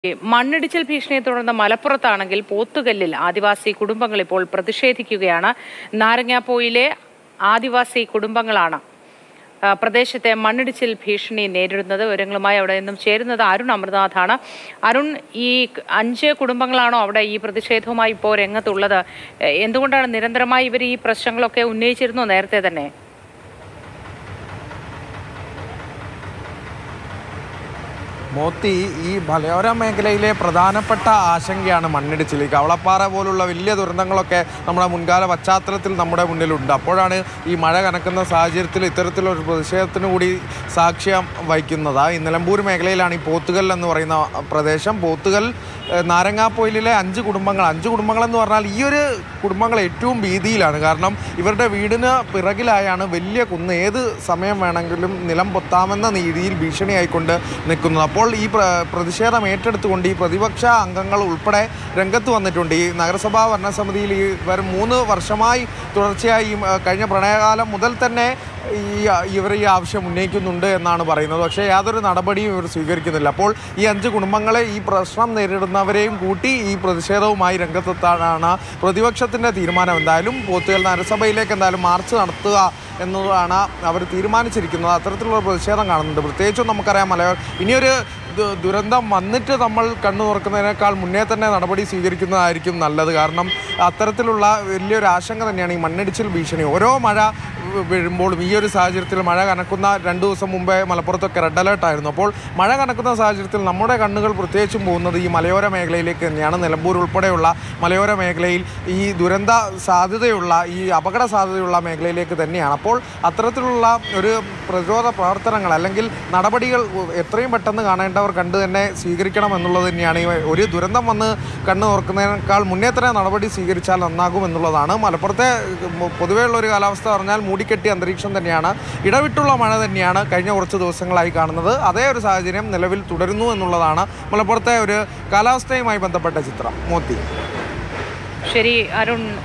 മണ്ണിടിച്ചിൽ ഭീഷണിയെ തുടർന്ന് മലപ്പുറത്താണെങ്കിൽ പോത്തുകല്ലിൽ ആദിവാസി കുടുംബങ്ങൾ ഇപ്പോൾ പ്രതിഷേധിക്കുകയാണ് നാരങ്ങാപ്പോയിലെ ആദിവാസി കുടുംബങ്ങളാണ് ആ, പ്രദേശത്തെ മണ്ണിടിച്ചിൽ ഭീഷണി നേരിടുന്നത് വിവരങ്ങളുമായി അവിടെ നിന്നും ചേരുന്നത് അരുൺ അമൃതനാഥാണ് അരുൺ ഈ ക- അഞ്ച് കുടുംബങ്ങളാണോ അവിടെ ഈ പ്രതിഷേധവുമായി ഇപ്പോൾ രംഗത്തുള്ളത് എ, എന്തുകൊണ്ടാണ് നിരന്തരമായി ഇവർ ഈ പ്രശ്നങ്ങളൊക്കെ ഉന്നയിച്ചിരുന്നു നേരത്തെ തന്നെ മോത്തി ഈ മലയോര മേഖലയിലെ പ്രധാനപ്പെട്ട ആശങ്കയാണ് മണ്ണിടിച്ചിൽ ഈ കവളപ്പാറ പോലുള്ള വലിയ ദുരന്തങ്ങളൊക്കെ നമ്മുടെ മുൻകാല പശ്ചാത്തലത്തിൽ നമ്മുടെ മുന്നിലുണ്ട് അപ്പോഴാണ് ഈ മഴ കനക്കുന്ന സാഹചര്യത്തിൽ ഇത്തരത്തിലൊരു പ്രതിഷേധത്തിന് കൂടി സാക്ഷ്യം വഹിക്കുന്നത് ഈ നിലമ്പൂർ മേഖലയിലാണ് ഈ പോത്തുകൽ എന്ന് പറയുന്ന പ്രദേശം പോത്തുകൽ ഏഹ്, നാരങ്ങാപ്പൊയിലിലെ അഞ്ച് കുടുംബങ്ങൾ അഞ്ച് കുടുംബങ്ങൾ എന്ന് പറഞ്ഞാൽ ഈ ഒരു കുടുംബങ്ങൾ ഏറ്റവും ഭീതിയിലാണ് കാരണം ഇവരുടെ വീടിന് പിറകിലായാണ് വലിയ കുന്ന് ഏത് സമയം വേണമെങ്കിലും നിലം പൊത്താമെന്ന രീതിയിൽ ഭീഷണിയായിക്കൊണ്ട് നിൽക്കുന്നത് അപ്പോൾ ഈ പ്ര- പ്രതിഷേധം ഏറ്റെടുത്തുകൊണ്ട് ഈ പ്രതിപക്ഷ അംഗങ്ങൾ ഉൾപ്പെടെ രംഗത്ത് വന്നിട്ടുണ്ട് ഈ നഗരസഭാ ഭരണസമിതിയിൽ ഈ വരും മൂന്ന് വർഷമായി തുടർച്ചയായി ഈ, ഏഹ്, കഴിഞ്ഞ പ്രണയകാലം മുതൽ തന്നെ ഈ ഇവർ ഈ ആവശ്യം ഉന്നയിക്കുന്നുണ്ട് എന്നാണ് പറയുന്നത് പക്ഷേ യാതൊരു നടപടിയും ഇവർ സ്വീകരിക്കുന്നില്ല അപ്പോൾ ഈ അഞ്ച് കുടുംബങ്ങളെ ഈ പ്രശ്നം നേരിടുന്നവരെയും കൂട്ടി ഈ പ്രതിഷേധവുമായി രംഗത്തെത്താനാണ് പ്രതിപക്ഷത്തിൻ്റെ തീരുമാനം എന്തായാലും പോത്തുകൽ നഗരസഭയിലേക്ക് എന്തായാലും മാർച്ച് നടത്തുക എന്നതാണ് അവർ തീരുമാനിച്ചിരിക്കുന്നത് അത്തരത്തിലുള്ള പ്രതിഷേധം കാണുന്നുണ്ട് പ്രത്യേകിച്ചും നമുക്കറിയാം മലയാളം ഇനിയൊരു ദു- ദുരന്തം വന്നിട്ട് നമ്മൾ കണ്ണു തുറക്കുന്നതിനേക്കാൾ മുന്നേ തന്നെ നടപടി സ്വീകരിക്കുന്നതായിരിക്കും നല്ലത് കാരണം അത്തരത്തിലുള്ള വലിയൊരു ആശങ്ക തന്നെയാണ് ഈ മണ്ണിടിച്ചിൽ ഭീഷണി ഓരോ മഴ വീ- വീഴുമ്പോഴും ഈ ഒരു സാഹചര്യത്തിൽ മഴ കനക്കുന്ന രണ്ട് ദിവസം മുമ്പേ മലപ്പുറത്തൊക്കെ റെഡ് അലേർട്ട് ആയിരുന്നു അപ്പോൾ മഴ കനക്കുന്ന സാഹചര്യത്തിൽ നമ്മുടെ കണ്ണുകൾ പ്രത്യേകിച്ചും പോകുന്നത് ഈ മലയോര മേഖലയിലേക്ക് തന്നെയാണ് നിലമ്പൂർ ഉൾപ്പെടെയുള്ള മലയോര മേഖലയിൽ ഈ ദുരന്ത സാധ്യതയുള്ള ഈ അപകട സാധ്യതയുള്ള മേഖലയിലേക്ക് തന്നെയാണ് അപ്പോൾ അത്തരത്തിലുള്ള ഒരു പ്രതിരോധ പ്രവർത്തനങ്ങൾ അല്ലെങ്കിൽ നടപടികൾ എത്രയും പെട്ടെന്ന് കാണേണ്ടവർ കണ്ടു തന്നെ സ്വീകരിക്കണം എന്നുള്ളത് തന്നെയാണ് ഈ ഒരു ദുരന്തം വന്ന് കണ്ണു തുറക്കുന്നതിനേക്കാൾ മുന്നേ തന്നെ നടപടി സ്വീകരിച്ചാൽ നന്നാകും എന്നുള്ളതാണ് മലപ്പുറത്തെ പൊതുവെയുള്ള ഒരു കാലാവസ്ഥ പറഞ്ഞാൽ മൂടിക്കെട്ടിയ അന്തരീക്ഷം തന്നെയാണ് ഇടവിട്ടുള്ള മഴ തന്നെയാണ് കഴിഞ്ഞ കുറച്ച് ദിവസങ്ങളായി കാണുന്നത് അതേ ഒരു സാഹചര്യം നിലവിൽ തുടരുന്നു എന്നുള്ളതാണ് മലപ്പുറത്തെ ഒരു കാലാവസ്ഥയുമായി ബന്ധപ്പെട്ട ചിത്രം മോത്തി ശരി അരുൺ